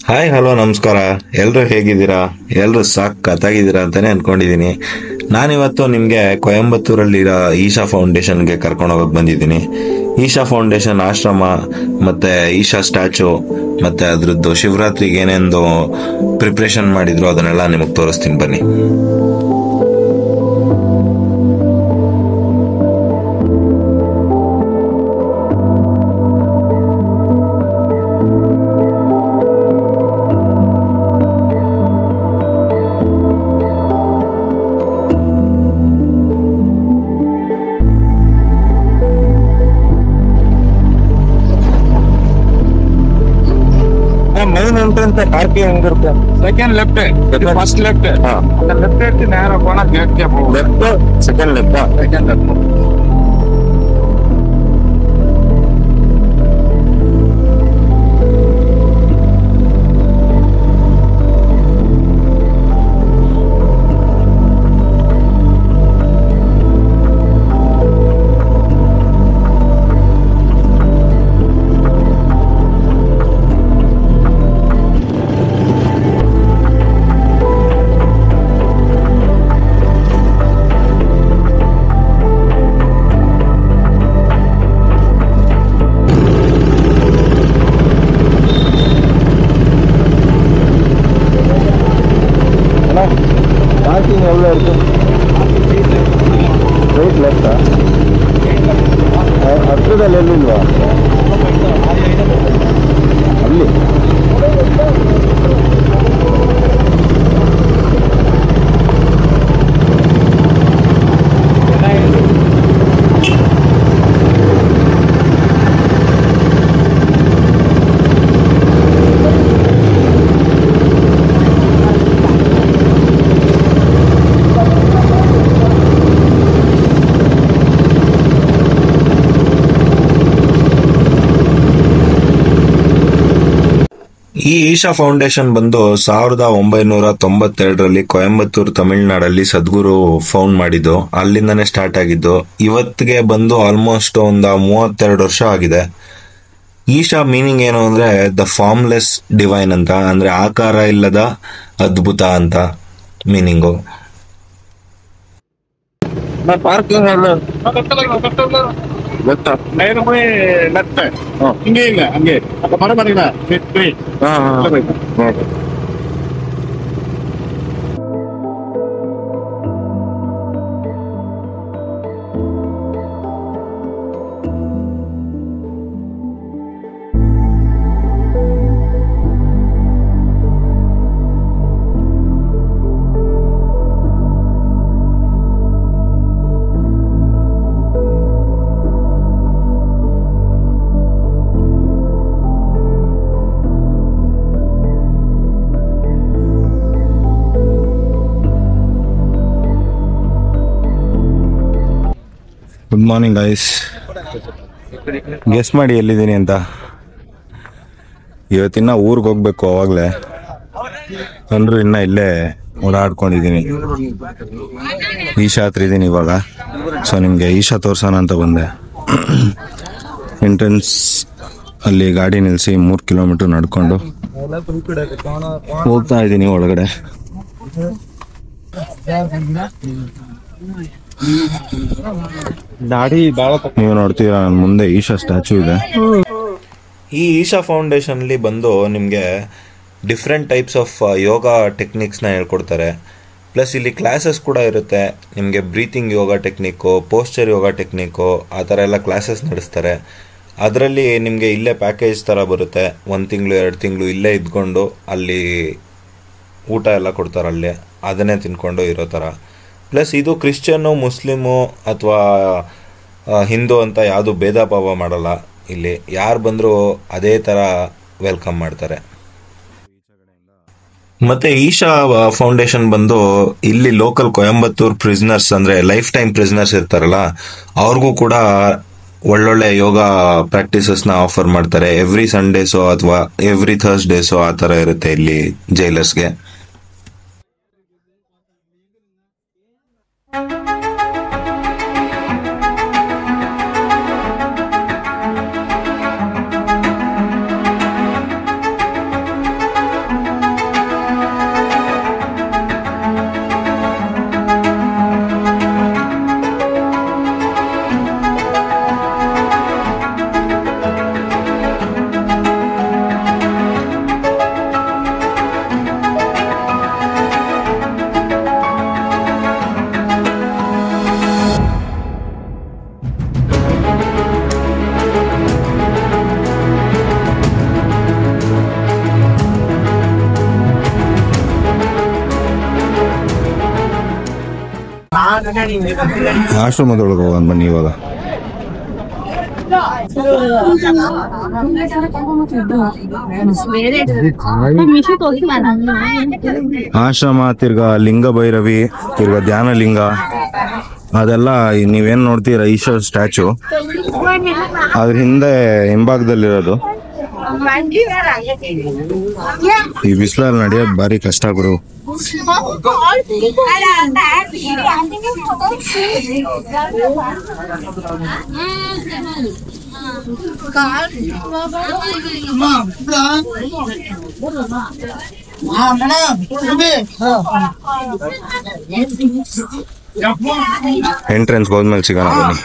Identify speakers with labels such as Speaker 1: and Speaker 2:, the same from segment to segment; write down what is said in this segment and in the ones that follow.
Speaker 1: Hi hello ನಮಸ್ಕಾರ ಎಲ್ಲರೂ ಹೇಗಿದ್ದೀರಾ ಎಲ್ಲರೂ ಸಾಕತ್ತಾಗಿದ್ದೀರಾ ಅಂತಾನೆ ಅನ್ಕೊಂಡಿದ್ದೀನಿ ನಾನಿವತ್ತು ನಿಮಗೆ ಕೊಯಂಬತ್ತೂರಲ್ಲಿರೋ ಈಶಾ ಫೌಂಡೇಶನ್ಗೆ ಕರ್ಕೊಂಡು ಹೋಗಕ್ ಬಂದಿದ್ದೀನಿ ಈಶಾ ಫೌಂಡೇಶನ್ ಆಶ್ರಮ ಮತ್ತೆ ಈಶಾ ಸ್ಟ್ಯಾಚು ಮತ್ತೆ ಅದ್ರದ್ದು ಶಿವರಾತ್ರಿಗೆ ಏನೇನು ಪ್ರಿಪ್ರೇಷನ್ ಮಾಡಿದ್ರು ಅದನ್ನೆಲ್ಲ ನಿಮಗೆ ತೋರಿಸ್ತೀನಿ ಬನ್ನಿ ಮೈನ್ ಎಂಟ್ರೆನ್ಸ್ ಆರ್ಪಿ ಹೆಂಗಿರುತ್ತೆ
Speaker 2: ಸೆಕೆಂಡ್ ಲೆಫ್ಟ್ ಫಸ್ಟ್ ಲೆಫ್ಟ್
Speaker 1: ಹಾ.
Speaker 2: அந்த லெஃப்ட் எடுத்து நேரா போனா கேட்கே போகும்
Speaker 1: left second left
Speaker 2: second left
Speaker 1: parking ಎவ்வளோ இருக்கு ರೈಟ್ ಲೆಫ್ಟ್ ಹತ್ರದಲ್ಲಿ ಎಲ್ಲಿಲ್ವಾ ಅಲ್ಲಿ ಈ ಈಶಾ ಫೌಂಡೇಶನ್ ಬಂದು ಸಾವಿರದ ಒಂಬೈನೂರ ತೊಂಬತ್ತೆರಡರಲ್ಲಿ ಕೊಯಂಬತ್ತೂರು ತಮಿಳುನಾಡಲ್ಲಿ ಸದ್ಗುರು ಫೌಂಡ್ ಮಾಡಿದ್ದು ಅಲ್ಲಿಂದನೇ ಸ್ಟಾರ್ಟ್ ಆಗಿದ್ದು ಇವತ್ತಿಗೆ ಬಂದು ಆಲ್ಮೋಸ್ಟ್ ಒಂದು ಮೂವತ್ತೆರಡು ವರ್ಷ ಆಗಿದೆ ಈಶಾ ಮೀನಿಂಗ್ ಏನು ಅಂದ್ರೆ ದ ಫಾರ್ಮ್ಲೆಸ್ ಡಿವೈನ್ ಅಂತ ಅಂದ್ರೆ ಆಕಾರ ಇಲ್ಲದ ಅದ್ಭುತ ಅಂತ ಮೀನಿಂಗು
Speaker 2: பார்க்கிங் லெஃப்ட் நேரா போய் லெஃப்ட் இங்கே இல்ல அங்கே அந்த மரம் பாத்தீங்களா straight
Speaker 1: good morning guys guess ಮಾಡಿ ಎಲ್ಲಿದ್ದೀನಿ ಅಂತ ಇವತ್ತಿನ್ನ ಊರಿಗೆ ಹೋಗ್ಬೇಕು ಅವಾಗಲೇ ಅಂದ್ರು ಇನ್ನ ಇಲ್ಲೇ ಓಡಾಡ್ಕೊಂಡಿದ್ದೀನಿ ಈಶಾ ಹತ್ರ ಇದ್ದೀನಿ ಇವಾಗ ಸೊ ನಿಮಗೆ ಈಶಾ ತೋರ್ಸೋಣ ಅಂತ ಬಂದೆ ಎಂಟ್ರೆನ್ಸ್ ಅಲ್ಲಿ ಗಾಡಿ ನಿಲ್ಲಿಸಿ ಮೂರು ಕಿಲೋಮೀಟರ್ ನಡ್ಕೊಂಡು ಹೋಗ್ತಾ ಇದ್ದೀನಿ ಒಳಗಡೆ
Speaker 2: ದಾಡಿ ಬಾಳ
Speaker 1: ನೀವು ನೋಡ್ತೀರಾ ನನ್ನ ಮುಂದೆ ಈಶಾ ಸ್ಟ್ಯಾಚು ಇದೆ ಈ ಈಶಾ ಫೌಂಡೇಶನ್ಲಿ ಬಂದು ನಿಮಗೆ ಡಿಫ್ರೆಂಟ್ ಟೈಪ್ಸ್ ಆಫ್ ಯೋಗ ಟೆಕ್ನಿಕ್ಸ್ನ ಹೇಳ್ಕೊಡ್ತಾರೆ ಪ್ಲಸ್ ಇಲ್ಲಿ ಕ್ಲಾಸಸ್ ಕೂಡ ಇರುತ್ತೆ ನಿಮಗೆ breathing yoga technique posture yoga technique ಆ ಥರ ಎಲ್ಲ ಕ್ಲಾಸಸ್ ನಡೆಸ್ತಾರೆ ಅದರಲ್ಲಿ ನಿಮಗೆ ಇಲ್ಲೇ ಪ್ಯಾಕೇಜ್ ಥರ ಬರುತ್ತೆ ಒಂದು ತಿಂಗಳು ಎರಡು ತಿಂಗಳು ಇಲ್ಲೇ ಇದ್ಕೊಂಡು ಅಲ್ಲಿ ಊಟ ಎಲ್ಲ ಕೊಡ್ತಾರೆ ಅಲ್ಲೇ ಅದನ್ನೇ ತಿನ್ಕೊಂಡು ಇರೋ ಥರ ಪ್ಲಸ್ ಇದು ಕ್ರಿಶ್ಚಿಯನ್ನು ಮುಸ್ಲಿಮು ಅಥವಾ ಹಿಂದೂ ಅಂತ ಯಾವುದು ಭೇದ ಭಾವ ಮಾಡಲ್ಲ ಇಲ್ಲಿ ಯಾರು ಬಂದರೂ ಅದೇ ಥರ ವೆಲ್ಕಮ್ ಮಾಡ್ತಾರೆ ಮತ್ತೆ ಈಶಾ ಫೌಂಡೇಶನ್ ಬಂದು ಇಲ್ಲಿ ಲೋಕಲ್ ಕೊಯಂಬತ್ತೂರ್ ಪ್ರಿಸ್ನರ್ಸ್ ಅಂದ್ರೆ ಲೈಫ್ ಟೈಮ್ ಪ್ರಿಸ್ನರ್ಸ್ ಇರ್ತಾರಲ್ಲ ಅವ್ರಿಗೂ ಕೂಡ ಒಳ್ಳೊಳ್ಳೆ ಯೋಗ ಪ್ರಾಕ್ಟೀಸಸ್ನ ಆಫರ್ ಮಾಡ್ತಾರೆ ಎವ್ರಿ ಸಂಡೇಸೋ ಅಥವಾ ಎವ್ರಿ ಥರ್ಸ್ಡೇಸೋ ಆ ಥರ ಇರುತ್ತೆ ಇಲ್ಲಿ ಜೈಲರ್ಸ್ಗೆ ಆಶ್ರಮದೊಳಗೆ ಹೋಗೋಣ ಬನ್ನಿ ಇವಾಗ ಆಶ್ರಮ ತಿರ್ಗಾ ಲಿಂಗ ಭೈರವಿ ತಿರ್ಗಾ ಧ್ಯಾನ ಲಿಂಗ ಅದೆಲ್ಲ ಈ ನೀವೇನ್ ನೋಡ್ತೀರ ಈಶ್ವರ ಸ್ಟ್ಯಾಚು ಅದ್ರ ಹಿಂದೆ ಹಿಂಭಾಗದಲ್ಲಿರೋದು ಈ ಬಿಸಿಲಲ್ಲಿ ನಡೆಯೋದು ಭಾರಿ ಕಷ್ಟ ಗುರು ಎಂಟ್ರೆನ್ಸ್ ಹೋದ್ಮೇಲೆ ಸಿಗೋಣ ಬನ್ನಿ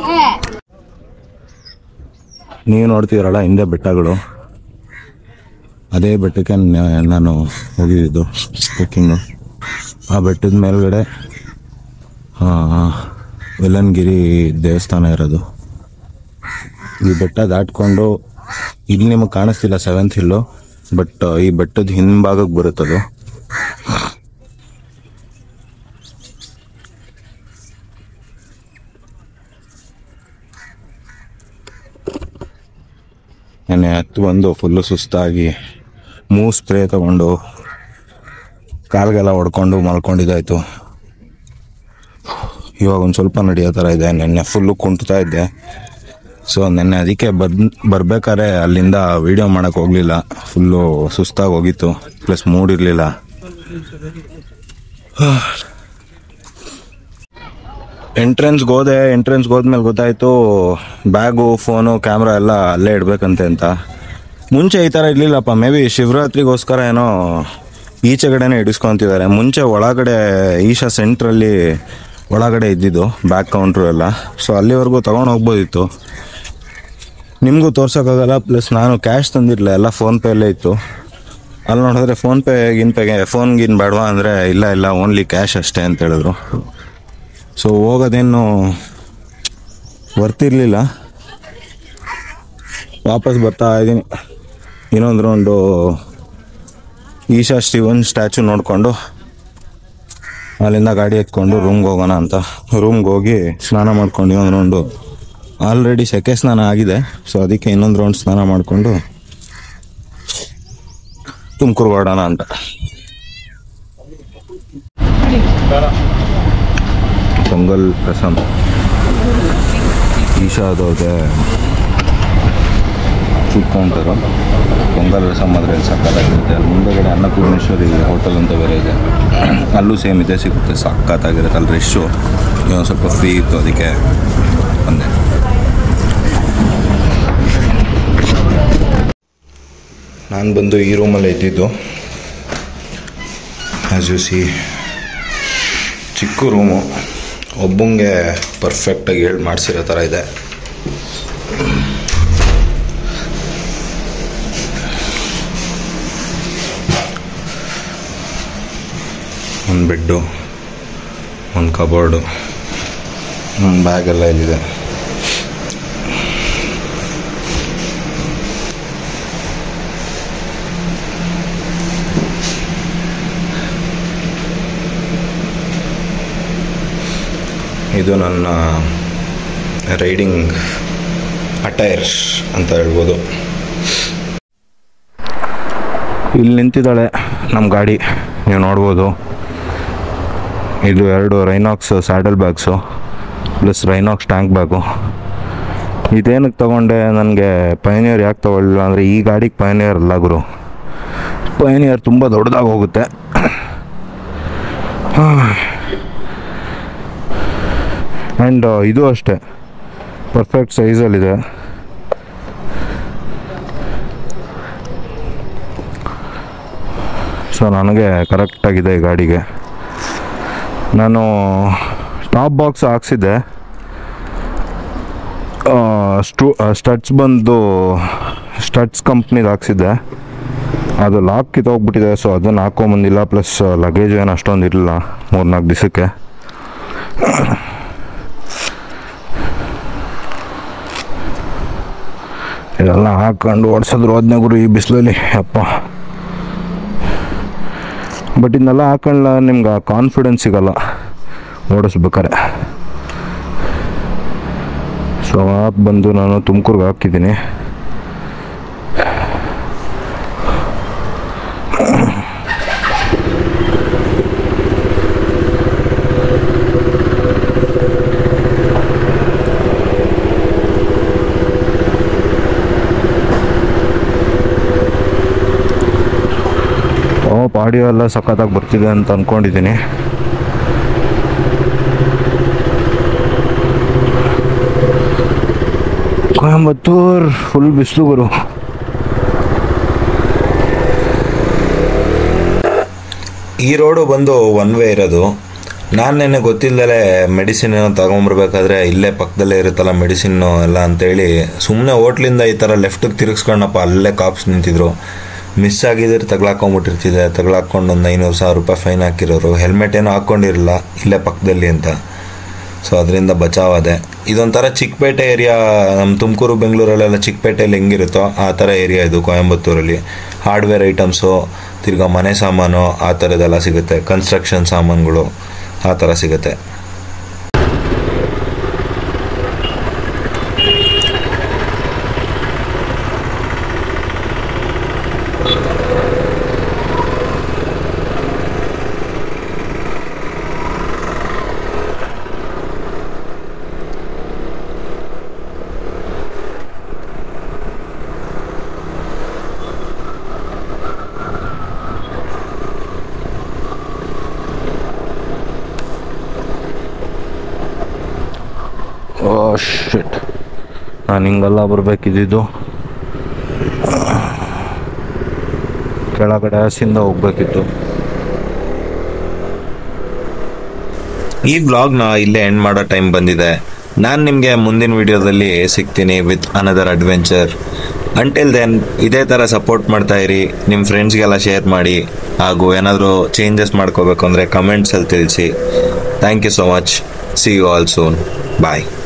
Speaker 1: ನೀವು ನೋಡ್ತೀರಲ್ಲ ಹಿಂದೆ ಬೆಟ್ಟಗಳು ಅದೇ ಬೆಟ್ಟಕ್ಕೆ ನ- ನಾನು ಹೋಗಿದ್ದು ಟ್ರೆಕ್ಕಿಂಗು ಆ ಬೆಟ್ಟದ ಮೇಲ್ಗಡೆ ಆ, ವೆಲ್ಲನ್ಗಿರಿ ದೇವಸ್ಥಾನ ಇರೋದು ಈ ಬೆಟ್ಟ ದಾಟ್ಕೊಂಡು ಇಲ್ಲಿ ನಿಮಗೆ ಕಾಣಿಸ್ತಿಲ್ಲ ಸೆವೆಂತ್ ಹಿಲ್ಲು ಬಟ್ ಈ ಬೆಟ್ಟದ ಹಿಂಭಾಗಕ್ಕೆ ಬರುತ್ತದು ನೆನ್ನೆ ಹತ್ತು ಬಂದು ಫುಲ್ಲು ಸುಸ್ತಾಗಿ ಮೂ ಸ್ಪ್ರೇ ತಗೊಂಡು ಕಾಲ್ಗೆಲ್ಲ ಹೊಡ್ಕೊಂಡು ಮಲ್ಕೊಂಡಿದ್ದಾಯ್ತು ಇವಾಗ ಒಂದು ಸ್ವಲ್ಪ ನಡೆಯೋ ಥರ ಇದೆ ನೆನ್ನೆ ಫುಲ್ಲು ಕುಂಟ್ತಾ ಇದ್ದೆ ಸೊ ನೆನ್ನೆ ಅದಕ್ಕೆ ಬದ್ ಬರ್ಬೇಕಾದ್ರೆ ಅಲ್ಲಿಂದ ವಿಡಿಯೋ ಮಾಡೋಕೆ ಹೋಗಲಿಲ್ಲ ಫುಲ್ಲು ಸುಸ್ತಾಗಿ ಹೋಗಿತ್ತು ಪ್ಲಸ್ ಮೂಡ್ ಇರಲಿಲ್ಲ ಎಂಟ್ರೆನ್ಸ್ಗೆ ಹೋದೆ ಎಂಟ್ರೆನ್ಸ್ಗೆ ಹೋದ್ಮೇಲೆ ಗೊತ್ತಾಯ್ತು ಬ್ಯಾಗು ಫೋನು ಕ್ಯಾಮ್ರಾ ಎಲ್ಲ ಅಲ್ಲೇ ಇಡ್ಬೇಕಂತೆ ಅಂತ ಮುಂಚೆ ಈ ಥರ ಇರಲಿಲ್ಲಪ್ಪ ಮೇ ಬಿ ಶಿವರಾತ್ರಿಗೋಸ್ಕರ ಏನೋ ಈಚೆಗಡೆನೇ ಇಡಿಸ್ಕೊಂತಿದ್ದಾರೆ ಮುಂಚೆ ಒಳಗಡೆ ಈಶಾ ಸೆಂಟ್ರಲ್ಲಿ ಒಳಗಡೆ ಇದ್ದಿದ್ದು ಬ್ಯಾಗ್ ಕೌಂಟ್ರು ಎಲ್ಲ ಸೊ ಅಲ್ಲಿವರೆಗೂ ತೊಗೊಂಡು ಹೋಗ್ಬೋದಿತ್ತು ನಿಮಗೂ ತೋರ್ಸೋಕ್ಕಾಗಲ್ಲ ಪ್ಲಸ್ ನಾನು ಕ್ಯಾಶ್ ತಂದಿರಲಿಲ್ಲ ಎಲ್ಲ ಫೋನ್ಪೇಯಲ್ಲೇ ಇತ್ತು ಅಲ್ಲಿ ನೋಡಿದ್ರೆ ಫೋನ್ಪೇ ಗಿನ್ ಪೇಗೆ ಫೋನ್ ಗಿನ್ ಬೇಡವಾ ಅಂದರೆ ಇಲ್ಲ ಇಲ್ಲ ಓನ್ಲಿ ಕ್ಯಾಶ್ ಅಷ್ಟೇ ಅಂತ ಹೇಳಿದ್ರು ಸೊ ಹೋಗೋದೇನು ಬರ್ತಿರ್ಲಿಲ್ಲ ವಾಪಸ್ ಬರ್ತಾ ಇದ್ದೀನಿ ಇನ್ನೊಂದು ರೌಂಡು ಈಶಾ ಶಿವನ್ ಸ್ಟ್ಯಾಚು ನೋಡಿಕೊಂಡು ಅಲ್ಲಿಂದ ಗಾಡಿ ಎತ್ಕೊಂಡು ರೂಮ್ಗೆ ಹೋಗೋಣ ಅಂತ ರೂಮ್ಗೆ ಹೋಗಿ ಸ್ನಾನ ಮಾಡ್ಕೊಂಡು ಇನ್ನೊಂದು ರೌಂಡು ಆಲ್ರೆಡಿ ಸೆಕೆ ಸ್ನಾನ ಆಗಿದೆ ಸೊ ಅದಕ್ಕೆ ಇನ್ನೊಂದು ರೌಂಡ್ ಸ್ನಾನ ಮಾಡಿಕೊಂಡು ತುಮಕೂರು ಹೊರಡೋಣ ಅಂತ ಪೊಂಗಲ್ ರಸಂ ಈಶಾದವ್ರದ್ದೆ ಫುಡ್ ಕೌಂಟರು ಪೊಂಗಲ್ ರಸಂ ಅದ್ರಲ್ಲಿ ಸಕ್ಕತ್ತಾಗಿರುತ್ತೆ ಅಲ್ಲಿ ಮುಂದೆಗಡೆ ಅನ್ನಪೂರ್ಣೇಶ್ವರಿ ಹೋಟೆಲ್ ಅಂತ ಬೇರೆ ಇದೆ ಅಲ್ಲೂ ಸೇಮ್ ಇದೆ ಸಿಗುತ್ತೆ ಸಕ್ಕತ್ತಾಗಿರುತ್ತೆ ಅಲ್ಲಿ ರೆಶ್ಶು ಇನ್ನೊಂದು ಸ್ವಲ್ಪ ಫ್ರೀ ಇತ್ತು ಅದಕ್ಕೆ ಬಂದೆ ನಾನು ಬಂದು ಈ ರೂಮಲ್ಲೇ ಇದ್ದಿದ್ದು ಆ್ಯಸ್ ಯು ಸಿ ಚಿಕ್ಕ ರೂಮು ಒಬ್ಬಂಗೆ ಪರ್ಫೆಕ್ಟಾಗಿ ಹೇಳಿ ಮಾಡಿಸಿರೋ ಥರ ಇದೆ ಒಂದು ಬೆಡ್ಡು ಒಂದು ಕಬೋರ್ಡು ಒಂದು ಬ್ಯಾಗೆಲ್ಲ ಇಲ್ಲಿದೆ ಇದು ನನ್ನ ರೈಡಿಂಗ್ ಅಟೈರ್ಸ್ ಅಂತ ಹೇಳ್ಬೋದು ಇಲ್ಲಿ ನಿಂತಿದ್ದಾಳೆ ನಮ್ಮ ಗಾಡಿ ನೀವು ನೋಡ್ಬೋದು ಇದು ಎರಡು Rynox saddle bags plus Rynox tank bag ಇದೇನಕ್ಕೆ ತಗೊಂಡೆ ನನಗೆ ಪಯನಿಯರ್ ಯಾಕೆ ತಗೊಳ್ಳಿಲ್ಲ ಅಂದರೆ ಈ ಗಾಡಿಗೆ ಪಯನಿಯರ್ ಅಲ್ಲ ಗುರು ಪಯನಿಯರ್ ತುಂಬ ದೊಡ್ಡದಾಗಿ ಹೋಗುತ್ತೆ ಆ್ಯಂಡ್ ಇದು ಅಷ್ಟೇ ಪರ್ಫೆಕ್ಟ್ ಸೈಜಲ್ಲಿದೆ ಸೊ ನನಗೆ ಕರೆಕ್ಟಾಗಿದೆ ಈ ಗಾಡಿಗೆ ನಾನು ಟಾಪ್ ಬಾಕ್ಸ್ ಹಾಕ್ಸಿದ್ದೆ ಸ್ಟೂ ಸ್ಟಡ್ಸ್ ಬಂದು ಸ್ಟಡ್ಸ್ ಕಂಪ್ನಿದು ಹಾಕ್ಸಿದ್ದೆ ಅದು ಲಾಕ್ ಕಿತ್ತೋಗ್ಬಿಟ್ಟಿದೆ ಸೊ ಅದನ್ನು ಹಾಕ್ಕೊಂಬಂದಿಲ್ಲ ಪ್ಲಸ್ ಲಗೇಜ್ ಏನು ಅಷ್ಟೊಂದು ಇರಲಿಲ್ಲ ಮೂರ್ನಾಲ್ಕು ದಿವಸಕ್ಕೆ ಇದೆಲ್ಲ ಹಾಕೊಂಡು ಓಡಿಸಿದ್ರು ಹೋದ್ನೆ ಗುರು ಈ ಬಿಸಿಲಲ್ಲಿ ಅಪ್ಪ ಬಟ್ ಇದನ್ನೆಲ್ಲ ಹಾಕೊಂಡ್ಲ ನಿಮ್ಗೆ ಆ ಕಾನ್ಫಿಡೆನ್ಸ್ ಸಿಗಲ್ಲ ಓಡಿಸ್ಬೇಕಾರೆ ಸೊ ಆಪ್ ಬಂದು ನಾನು ತುಮಕೂರ್ಗೆ ಹಾಕಿದ್ದೀನಿ ಓ ಆಡಿಯೋ ಎಲ್ಲ ಸಖತ್ತಾಗಿ ಬರ್ತಿದೆ ಅಂತ ಅಂದ್ಕೊಂಡಿದ್ದೀನಿ ಕೊಯಂಬತ್ತೂರ್ ಫುಲ್ ಬಿಸಿಲು ಗುರು ಈ ರೋಡು ಬಂದು ಒನ್ ವೇ ಇರೋದು ನಾನು ನೆನ್ನೆ ಗೊತ್ತಿಲ್ಲದೆ ಮೆಡಿಸಿನ್ ಏನೋ ತಗೊಂಬರ್ಬೇಕಾದ್ರೆ ಇಲ್ಲೇ ಪಕ್ಕದಲ್ಲೇ ಇರುತ್ತಲ್ಲ ಮೆಡಿಸಿನ್ನು ಎಲ್ಲ ಅಂತೇಳಿ ಸುಮ್ಮನೆ ಹೋಟ್ಲಿಂದ ಈ ಥರ ಲೆಫ್ಟಿಗೆ ತಿರುಗಿಸ್ಕೊಂಡಪ್ಪ ಅಲ್ಲೇ ಕಾಪ್ಸ್ ನಿಂತಿದ್ರು ಮಿಸ್ ಆಗಿದ್ರೆ ತಗ್ಲಾಕೊಂಬಿಟ್ಟಿರ್ತಿದೆ ತಗ್ಲಾಕೊಂಡು ಒಂದು ಐನೂರು ಸಾವಿರ ರೂಪಾಯಿ ಫೈನ್ ಹಾಕಿರೋರು ಹೆಲ್ಮೆಟ್ ಏನೋ ಹಾಕ್ಕೊಂಡಿರಲಿಲ್ಲ ಇಲ್ಲೇ ಪಕ್ಕದಲ್ಲಿ ಅಂತ ಸೊ ಅದರಿಂದ ಬಚಾವಾದೆ ಇದೊಂಥರ ಚಿಕ್ಕಪೇಟೆ ಏರಿಯಾ ನಮ್ಮ ತುಮಕೂರು ಬೆಂಗಳೂರಲ್ಲೆಲ್ಲ ಚಿಕ್ಕಪೇಟೆಯಲ್ಲಿ ಹೆಂಗಿರುತ್ತೋ ಆ ಥರ ಏರಿಯಾ ಇದು ಕೊಯಂಬತ್ತೂರಲ್ಲಿ ಹಾರ್ಡ್ವೇರ್ ಐಟಮ್ಸು ತಿರ್ಗಾ ಮನೆ ಸಾಮಾನು ಆ ಥರದ್ದೆಲ್ಲ ಸಿಗುತ್ತೆ ಕನ್ಸ್ಟ್ರಕ್ಷನ್ ಸಾಮಾನುಗಳು ಆ ಥರ ಸಿಗುತ್ತೆ ಓ ಶಿಟ್ ನಾನು ಹಿಂಗೆಲ್ಲ ಬರಬೇಕಿದ್ದು ಕೆಳಗಡೆ ಹಸಿಂದ ಹೋಗ್ಬೇಕಿತ್ತು ಈ ಬ್ಲಾಗ್ನ ಇಲ್ಲೇ ಎಂಡ್ ಮಾಡೋ ಟೈಮ್ ಬಂದಿದೆ ನಾನು ನಿಮಗೆ ಮುಂದಿನ ವಿಡಿಯೋದಲ್ಲಿ ಸಿಗ್ತೀನಿ with another adventure until then ಇದೇ ಥರ ಸಪೋರ್ಟ್ ಮಾಡ್ತಾ ಇರಿ ನಿಮ್ಮ ಫ್ರೆಂಡ್ಸ್ಗೆಲ್ಲ ಶೇರ್ ಮಾಡಿ ಹಾಗೂ ಏನಾದರೂ ಚೇಂಜಸ್ ಮಾಡ್ಕೋಬೇಕು ಅಂದರೆ ಕಮೆಂಟ್ಸಲ್ಲಿ ತಿಳಿಸಿ thank you so much see you all soon bye